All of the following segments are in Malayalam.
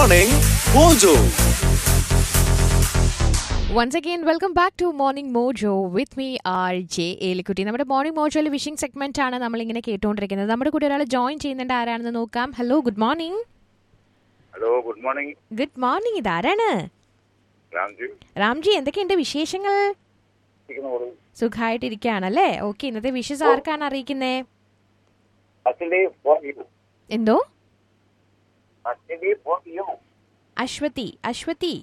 Morning Mojo. Once again welcome back to Morning Mojo with me R J Elikutty നമ്മുടെ മോർണിംഗ് മോജോയിൽ വിഷിംഗ് സെഗ്മെന്റ് ആണ് നമ്മളിങ്ങനെ കേട്ടുകൊണ്ടിരിക്കുന്നത് നമ്മുടെ കൂടെ ഒരാൾ ജോയിൻ ചെയ്യുന്നുണ്ട് ആരാണെന്ന് നോക്കാം hello good morning hello good morning good morning ഇതാരാണ് രാംജി രാംജി എന്തൊക്കെയുണ്ട് വിശേഷങ്ങൾ ഇരിക്കുന്നോളൂ സുഖമായിട്ടിരിക്കുകയാണല്ലേ ഓക്കെ ഇന്നത്തെ വിഷസ് ആർക്കാണ് അറിയിക്കുന്നേ അച്ഛൻ്റെ ഫോൺ ചെയ്തു എന്തോ അച്ഛൻ്റെ ഫോൺ ചെയ്യൂ അശ്വതി അശ്വതി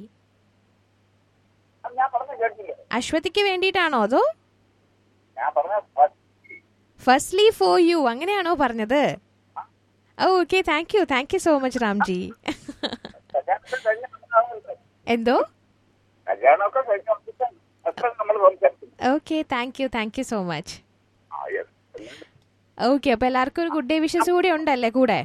അത് ഞാൻ പറഞ്ഞ കേട്ടില്ല അശ്വതിക്ക് വേണ്ടിയിട്ടാണോ അതോ ഞാൻ പറഞ്ഞ ഫസ്റ്റ്ലി ഫോർ യു അങ്ങനെയാണോ പറഞ്ഞത് okay thank you thank you so much Ramji കല്യാണമൊക്കെ കഴിഞ്ഞ എന്തോ കല്യാണമൊക്കെ കഴിഞ്ഞ അത്ര നമ്മൾ സംസാരിച്ചു okay thank you thank you so much ആ yes. ഓക്കെ അപ്പൊ എല്ലാവർക്കും ഒരു ഗുഡ് ഡേ വിഷസ് കൂടി ഉണ്ടല്ലേ കൂടെ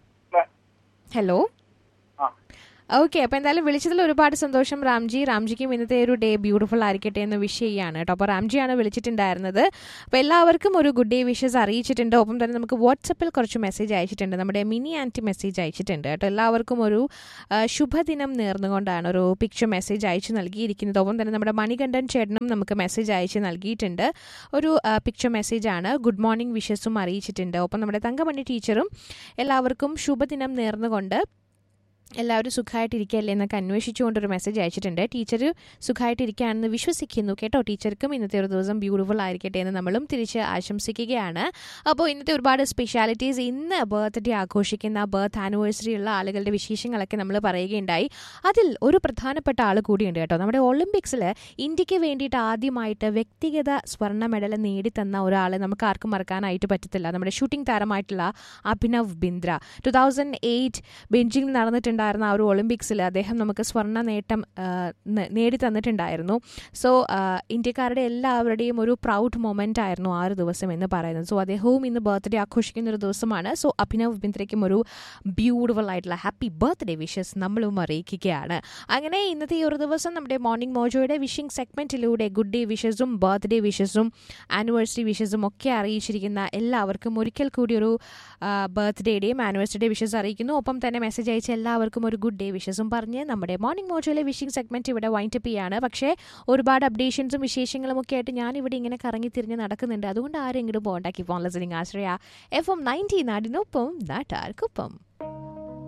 ഹലോ ആ ഓക്കെ അപ്പൊ എന്തായാലും വിളിച്ചതിൽ ഒരുപാട് സന്തോഷം രാംജി രാംജിക്കും ഇന്നത്തെ ഒരു ഡേ ബ്യൂട്ടിഫുൾ ആയിരിക്കട്ടെ എന്ന് വിഷ് ചെയ്യാണ് കേട്ടോ അപ്പോൾ രാംജിയാണ് വിളിച്ചിട്ടുണ്ടായിരുന്നത് അപ്പോൾ എല്ലാവർക്കും ഒരു ഗുഡ് ഡേ വിഷസ് അറിയിച്ചിട്ടുണ്ട് ഒപ്പം തന്നെ നമുക്ക് വാട്സപ്പിൽ കുറച്ച് മെസ്സേജ് അയച്ചിട്ടുണ്ട് നമ്മുടെ മിനി ആൻറ്റി മെസ്സേജ് അയച്ചിട്ടുണ്ട് കേട്ടോ എല്ലാവർക്കും ഒരു ആ, ശുഭദിനം നേർന്നുകൊണ്ടാണ് ഒരു പിക്ചർ മെസ്സേജ് അയച്ചു നൽകിയിരിക്കുന്നത് ഒപ്പം തന്നെ നമ്മുടെ മണികണ്ഠൻ ചേട്ടനും നമുക്ക് മെസ്സേജ് അയച്ച് നൽകിയിട്ടുണ്ട് ഒരു പിക്ചർ മെസ്സേജാണ് ഗുഡ് മോർണിംഗ് വിഷസും അറിയിച്ചിട്ടുണ്ട് ഒപ്പം നമ്മുടെ തങ്കമണി ടീച്ചറും എല്ലാവർക്കും ശുഭദിനം നേർന്നുകൊണ്ട് എല്ലാവരും സുഖമായിട്ടിരിക്കുകയല്ലേ എന്നൊക്കെ അന്വേഷിച്ചുകൊണ്ടൊരു മെസ്സേജ് അയച്ചിട്ടുണ്ട് ടീച്ചർ സുഖമായിട്ടിരിക്കുകയാണെന്ന് വിശ്വസിക്കുന്നു കേട്ടോ ടീച്ചർക്കും ഇന്നത്തെ ഒരു ദിവസം ബ്യൂട്ടിഫുൾ ആയിരിക്കട്ടെ എന്ന് നമ്മളും തിരിച്ച് ആശംസിക്കുകയാണ് അപ്പോൾ ഇന്നത്തെ ഒരുപാട് സ്പെഷ്യാലിറ്റീസ് ഇന്ന് ബർത്ത്ഡേ ആഘോഷിക്കുന്ന ബർത്ത് ആനിവേഴ്സറി ഉള്ള ആളുകളുടെ വിശേഷങ്ങളൊക്കെ നമ്മൾ പറയുകയുണ്ടായി അതിൽ ഒരു പ്രധാനപ്പെട്ട ആൾ കൂടിയുണ്ട് കേട്ടോ നമ്മുടെ ഒളിമ്പിക്സിൽ ഇന്ത്യക്ക് വേണ്ടിയിട്ട് ആദ്യമായിട്ട് വ്യക്തിഗത സ്വർണ്ണ മെഡൽ നേടിത്തന്ന ഒരാളെ നമുക്ക് ആർക്കും മറക്കാനായിട്ട് പറ്റത്തില്ല നമ്മുടെ ഷൂട്ടിംഗ് താരമായിട്ടുള്ള Abhinav Bindra two thousand eight ബെഞ്ചിങ്ങിൽ നടന്നിട്ടുണ്ടായിരുന്ന ആ ഒരു ഒളിമ്പിക്സിൽ അദ്ദേഹം നമുക്ക് സ്വർണ്ണ നേട്ടം ആ, ന- നേടിത്തന്നിട്ടുണ്ടായിരുന്നു സോ ഇന്ത്യക്കാരുടെ എല്ലാവരുടെയും ഒരു പ്രൗഡ് മൊമെൻ്റ് ആയിരുന്നു ആ ഒരു ദിവസം എന്ന് പറയുന്നത് സോ അദ്ദേഹവും ഇന്ന് ബർത്ത്ഡേ ആഘോഷിക്കുന്ന ഒരു ദിവസമാണ് സോ അഭിനവ് ബിന്ദ്രയ്ക്കും ഒരു ബ്യൂട്ടിഫുൾ ആയിട്ടുള്ള ഹാപ്പി ബർത്ത്ഡേ വിഷസ് നമ്മളും അറിയിക്കുകയാണ് അങ്ങനെ ഇന്നത്തെ ഈ ഒരു ദിവസം നമ്മുടെ മോർണിംഗ് മോജോയുടെ വിഷിംഗ് സെഗ്മെന്റിലൂടെ ഗുഡ് ഡേ വിഷസും ബർത്ത്ഡേ വിഷസും ആനിവേഴ്സറി വിഷസും ഒക്കെ അറിയിച്ചിരിക്കുന്ന എല്ലാവർക്കും ഒരിക്കൽ കൂടി ഒരു ബർത്ത്ഡേയുടെയും ആനിവേഴ്സറി ഡേ വിഷസ് അറിയിക്കുന്നു ഒപ്പം തന്നെ മെസ്സേജ് അയച്ച എല്ലാവർക്കും ഒരു ഗുഡ് ഡേ വിഷസും പറഞ്ഞ് നമ്മുടെ മോർണിംഗ് മോജോയിലെ വിഷിംഗ് സെഗ്മെന്റ് ഇവിടെ വൈൻഡപ്പ് ചെയ്യാണ് പക്ഷേ ഒരുപാട് അപ്ഡേഷൻസും വിശേഷങ്ങളും ഒക്കെ ആയിട്ട് ഞാൻ ഇവിടെ ഇങ്ങനെ കറങ്ങി തിരിഞ്ഞ് നടക്കുന്നുണ്ട് അതുകൊണ്ട് ആരെങ്കിലും പോകണ്ടാക്കി phone listening Ashraya F M ninety നാടിനൊപ്പം നാട്ടാർക്കൊപ്പം